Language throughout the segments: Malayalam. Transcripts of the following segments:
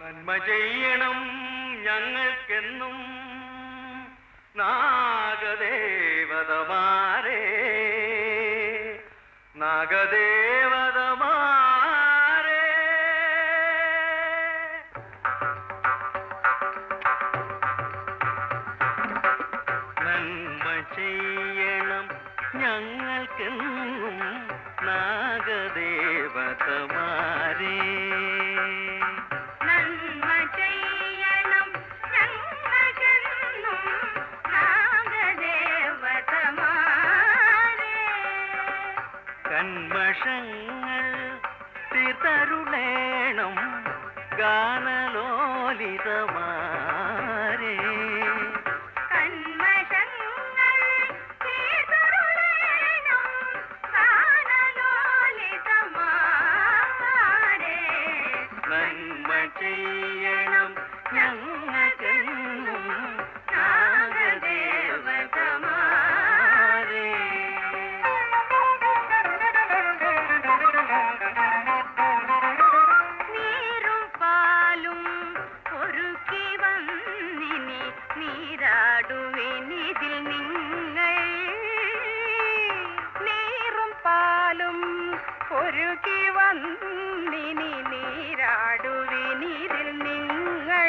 നന്മ ചെയ്യണം ഞങ്ങൾക്കെന്നും നാഗദേവതമാരേ നാഗദേവതമാരേ നന്മ ചെയ്യണം ഞങ്ങൾക്കെന്നും നാഗദേവതമാരേ നന്മ ചെയ്യണം ഞങ്ങൾക്കെന്നും നാഗദേവതമാരേ കന്മഷങ്ങൾ തീർത്തരുളേണം ഗാനലോലിതമാരേ കന്മഷങ്ങൾ തീർത്തരുളേണം ഗാനലോലിതമാരേ നന്മ ചെയ്യണം ഞങ്ങൾക്കെന്നും നാഗദേവതമാരേ നീരും പാലും ഒരുക്കി വന്നിനി നീരാടുവിനിതിൽ നിങ്ങൾ നീറും പാലും ഒരുക്കി വന്നിനി നീരാടുവിനിതിൽ നിങ്ങൾ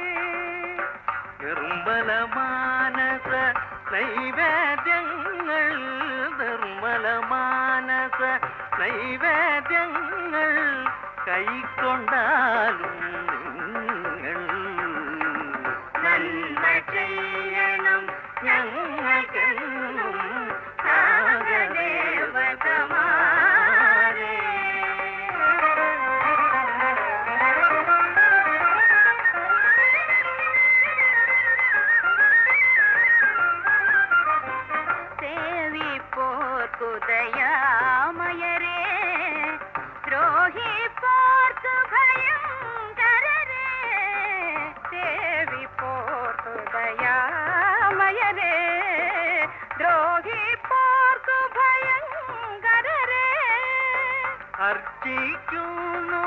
നിർമ്മല മാനസ നൈവേദ്യങ്ങൾ നിർമ്മല മാനസ നൈവേദ്യങ്ങൾ കൈക്കൊണ്ടാലും നിങ്ങൾ നന്മ ചെയ്യണം ഞങ്ങൾക്കെന്നും നാഗദേവതമാരേ സേവിപ്പോർക്കുദയാമയരേ ദ്രോഹി പോർക്കു ഭയങ്കരരേ സേവിപ്പോർക്കുദയാമയരേ ദ്രോഹി പോർക്കു ഭയങ്കരരേ അർച്ചിക്കുന്നു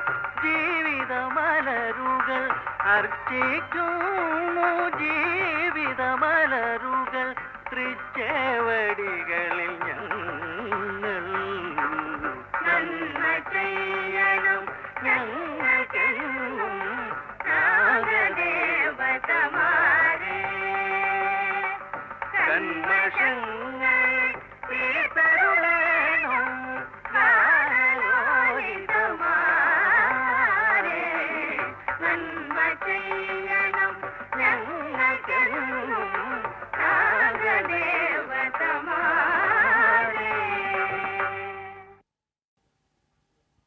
ജീവിതമലരുകൾ അർച്ചിക്കുന്നു ജീവിതമലരുകൾ തൃച്ചേവടികളിൽ ഞങ്ങൾ നന്മ ചെയ്യണം ഞങ്ങൾക്കെന്നും നാഗദേവതമാരേ കന്മഷങ്ങൾ